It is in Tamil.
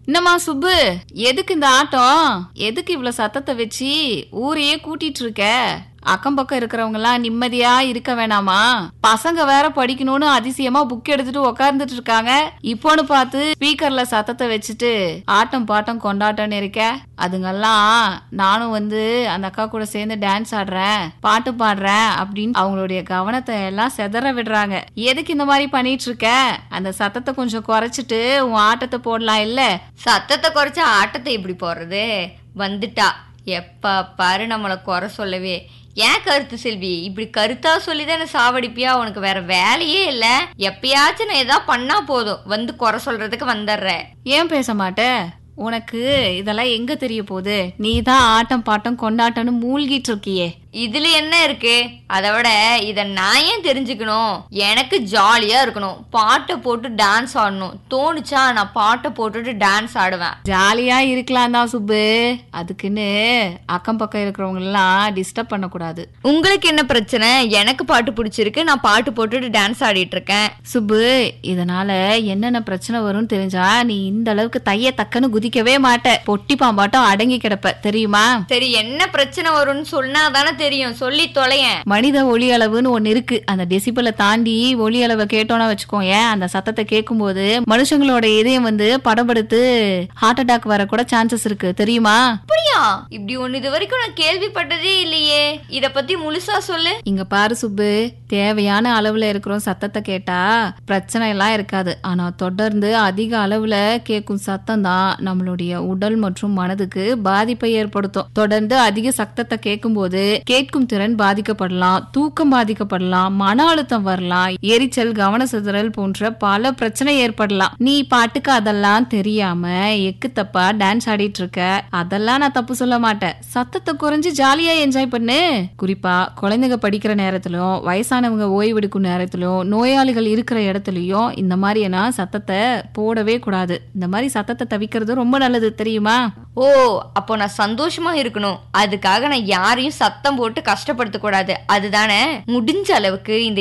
என்னம்மா சுப்பு எதுக்கு இந்த ஆட்டம் எதுக்கு இவ்வளவு சத்தத்தை வச்சு ஊரையே கூட்டிட்டு இருக்க அக்கம் பக்கம் இருக்கிறவங்க எல்லாம் நிம்மதியா இருக்க வேணாமா பசங்க வேற படிக்கணும்னு அதிசயமா புக் எடுத்துட்டு உக்காந்துட்டு இருக்காங்க இப்போன்னு பார்த்து ஸ்பீக்கர்ல சத்தத்தை வச்சுட்டு ஆட்டம் பாட்டம் கொண்டாட்டம்னு இருக்க அதுங்கெல்லாம் நானும் வந்து அந்த அக்கா கூட சேர்ந்து டான்ஸ் ஆடுறேன் பாட்டு பாடுறேன் அப்படின்னு அவங்களுடைய கவனத்தை எல்லாம் செதற விடுறாங்க எதுக்கு இந்த மாதிரி பண்ணிட்டு இருக்க அந்த சத்தத்தை கொஞ்சம் குறைச்சிட்டு உன் ஆட்டத்தை போடலாம் இல்ல சத்தத்தை குறைச்ச ஆட்டத்தை இப்படி போடுறது வந்துட்டா எப்ப பாரு நம்மளை குறை சொல்லவே ஏன் கருத்து செல்வி இப்படி கருத்தா சொல்லி தானே சாவடிப்பியா உனக்கு வேற வேலையே இல்ல எப்பயாச்சும் நான் ஏதாவது பண்ணா போதும் வந்து குறை சொல்றதுக்கு வந்துடுற ஏன் பேச மாட்ட உனக்கு இதெல்லாம் எங்க தெரிய போகுது நீ தான் ஆட்டம் பாட்டம் கொண்டாட்டம்னு மூழ்கிட்டு இருக்கியே இதுல என்ன இருக்கு அதை விட இத நான் ஏன் தெரிஞ்சுக்கணும் எனக்கு ஜாலியா இருக்கணும் பாட்டை போட்டு டான்ஸ் ஆடணும் தோணுச்சா நான் பாட்டை போட்டுட்டு டான்ஸ் ஆடுவேன் ஜாலியா இருக்கலாம் தான் சுப்பு அதுக்குன்னு அக்கம் பக்கம் இருக்கிறவங்க எல்லாம் டிஸ்டர்ப் பண்ணக்கூடாது உங்களுக்கு என்ன பிரச்சனை எனக்கு பாட்டு பிடிச்சிருக்கு நான் பாட்டு போட்டுட்டு டான்ஸ் ஆடிட்டு இருக்கேன் சுப்பு இதனால என்னென்ன பிரச்சனை வரும்னு தெரிஞ்சா நீ இந்த அளவுக்கு தைய தக்கன்னு குதிக்கவே மாட்ட பொட்டி பாம்பாட்டம் அடங்கி கிடப்ப தெரியுமா சரி என்ன பிரச்சனை வரும்னு சொன்னா தானே தெரியும் சொல்லி தொலையேன் மனித ஒலி அளவுன்னு ஒண்ணு இருக்கு அந்த டெசிபலை தாண்டி ஒலி அளவை கேட்டோம்னா வச்சுக்கோங்க அந்த சத்தத்தை கேட்கும்போது மனுஷங்களோட இதயம் வந்து படபடுத்து ஹார்ட் அட்டாக் வர கூட சான்சஸ் இருக்கு தெரியுமா அப்படியா இப்படி ஒண்ணு இது வரைக்கும் நான் கேள்விப்பட்டதே இல்லையே இத பத்தி முழுசா சொல்லு இங்க பாரு சுப்பு தேவையான அளவுல இருக்கிறோம் சத்தத்தை கேட்டா பிரச்சனை எல்லாம் இருக்காது ஆனா தொடர்ந்து அதிக அளவுல கேட்கும் சத்தம் தான் நம்மளுடைய உடல் மற்றும் மனதுக்கு பாதிப்பை ஏற்படுத்தும் தொடர்ந்து அதிக சத்தத்தை கேட்கும்போது கேட்கும் திறன் பாதிக்கப்படலாம் தூக்கம் பாதிக்கப்படலாம் மன அழுத்தம் வரலாம் எரிச்சல் கவன சிதறல் போன்ற பல பிரச்சனை ஏற்படலாம் நீ பாட்டுக்கு அதெல்லாம் தெரியாம எக்கு தப்பா டான்ஸ் ஆடிட்டு இருக்க அதெல்லாம் நான் தப்பு சொல்ல மாட்டேன் சத்தத்தை குறைஞ்சு ஜாலியா என்ஜாய் பண்ணு குறிப்பா குழந்தைங்க படிக்கிற நேரத்திலும் வயசானவங்க ஓய்வெடுக்கும் நேரத்திலும் நோயாளிகள் இருக்கிற இடத்துலயும் இந்த மாதிரியான சத்தத்தை போடவே கூடாது இந்த மாதிரி சத்தத்தை தவிக்கிறது ரொம்ப நல்லது தெரியுமா ஓ அப்போ நான் சந்தோஷமா இருக்கணும் அதுக்காக நான் யாரையும் சத்தம் போட்டு கஷ்டப்படுத்த கூடாது அதுதானே முடிஞ்ச அளவுக்கு இந்த